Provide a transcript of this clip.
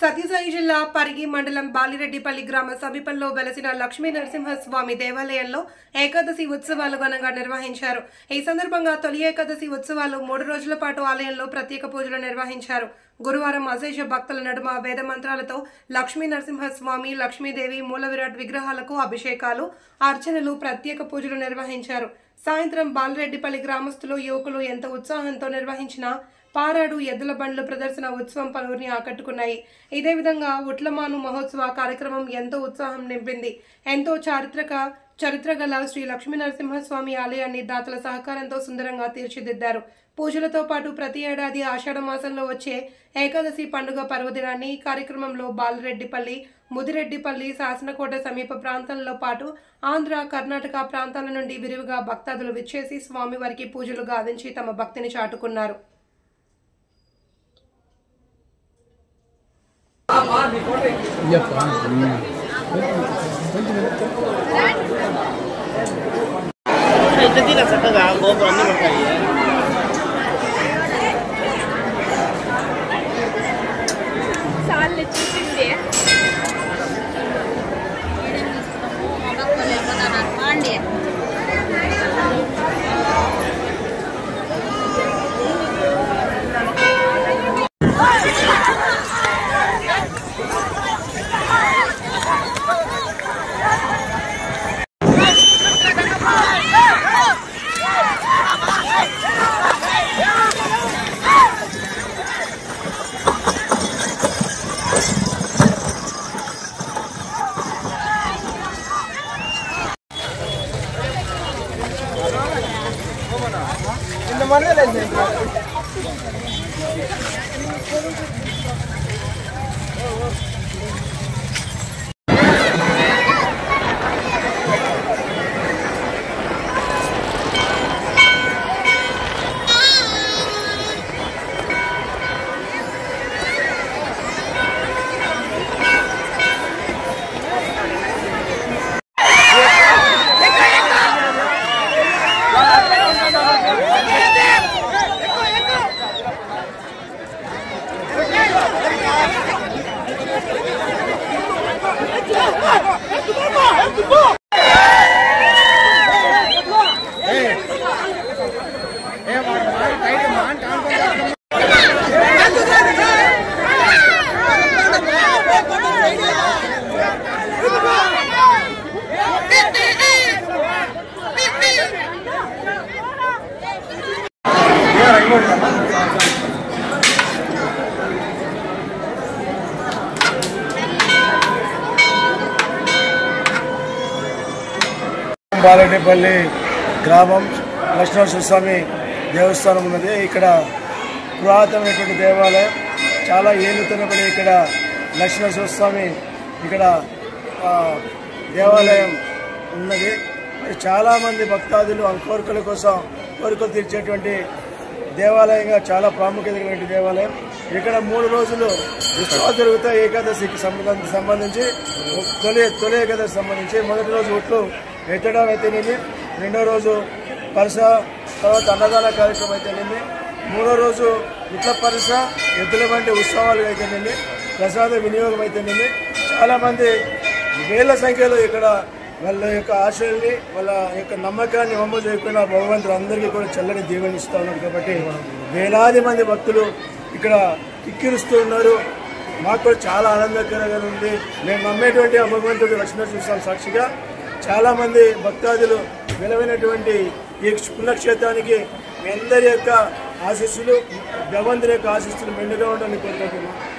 సత్యసాయి జిల్లా పరిగి మండలం బాలిరెడ్డిపల్లి గ్రామ సమీపంలో వెలసిన లక్ష్మీ నరసింహస్వామి దేవాలయంలో ఏకాదశి ఉత్సవాలు ఘనంగా నిర్వహించారు ఈ సందర్భంగా తొలి ఏకాదశి ఉత్సవాలు మూడు రోజుల పాటు ఆలయంలో ప్రత్యేక పూజలు నిర్వహించారు గురువారం అశేష భక్తుల నడుమ వేద మంత్రాలతో లక్ష్మీ నరసింహస్వామి లక్ష్మీదేవి మూల విరాట్ విగ్రహాలకు అభిషేకాలు అర్చనలు ప్రత్యేక పూజలు నిర్వహించారు సాయంత్రం బాలరెడ్డిపల్లి గ్రామస్తులు యువకులు ఎంత ఉత్సాహంతో నిర్వహించిన పారాడు ఎద్దుల బండ్ల ప్రదర్శన ఉత్సవం పలువురిని ఆకట్టుకున్నాయి ఇదే విధంగా ఉట్లమాను మహోత్సవ కార్యక్రమం ఎంతో ఉత్సాహం నింపింది ఎంతో చారిత్రక చరిత్ర గల శ్రీ లక్ష్మీ నరసింహస్వామి ఆలయాన్ని దాతల సహకారంతో సుందరంగా తీర్చిదిద్దారు పూజలతో పాటు ప్రతి ఏడాది ఆషాఢ మాసంలో వచ్చే ఏకాదశి పండుగ పర్వదినాన్ని ఈ కార్యక్రమంలో బాలరెడ్డిపల్లి ముదిరెడ్డిపల్లి శాసనకోట సమీప ప్రాంతాలతో పాటు ఆంధ్ర కర్ణాటక ప్రాంతాల నుండి విరివిగా భక్తాదులు విచ్చేసి స్వామివారికి పూజలు గావించి తమ భక్తిని చాటుకున్నారు ఇంత తీర చక్కగా గోపురం అన్ని ఉంటాయి సార్లు చూసింది పాండే బాలెడ్డిపల్లి గ్రామం లక్ష్మణ స్వామి దేవస్థానం ఉన్నది ఇక్కడ పురాతనమైనటువంటి దేవాలయం చాలా ఏళ్ళుతున్నపడి ఇక్కడ లక్ష్మణ స్వామి ఇక్కడ ఆ, దేవాలయం ఉన్నది మరి చాలామంది భక్తాదులు ఆ కోరికల కోసం కోరికలు తీర్చేటువంటి దేవాలయంగా చాలా ప్రాముఖ్యత కలిగిన దేవాలయం ఇక్కడ మూడు రోజులు ఉత్సవాలు జరుగుతాయి ఏకాదశికి సంబంధ- సంబంధించి తొలి తొలి ఏకాదశి సంబంధించి మొదటి రోజు ఒట్లు ఎత్తడం అయితేనేమి రెండో రోజు పరస తర్వాత అన్నదాన కార్యక్రమం అయితేనేమి మూడో రోజు ఇట్ల పరస ఎద్దుల వంటి ఉత్సవాలు అయితేనేమి ప్రసాద వినియోగం అయితేనేమి చాలామంది వేల సంఖ్యలో ఇక్కడ వాళ్ళ యొక్క ఆశల్ని వాళ్ళ యొక్క నమ్మకాన్ని వమ్మ చేయకుండా భగవంతుడు అందరికీ కూడా చల్లని దీవెన ఇస్తూ ఉన్నారు కాబట్టి వేలాది మంది భక్తులు ఇక్కడ కిక్కిరుస్తూ ఉన్నారు మాకు కూడా చాలా ఆనందకరంగా ఉంది మేము నమ్మేటువంటి ఆ భగవంతుడు లక్ష్మీనరసింహ సాక్షిగా చాలా మంది భక్తాదులు విలువైనటువంటి ఈ పుణ్యక్షేత్రానికి మీ అందరి యొక్క ఆశీస్సులు భగవంతుని యొక్క ఆశీస్సులు మెండుగా ఉండాలని కోరుకుంటున్నాం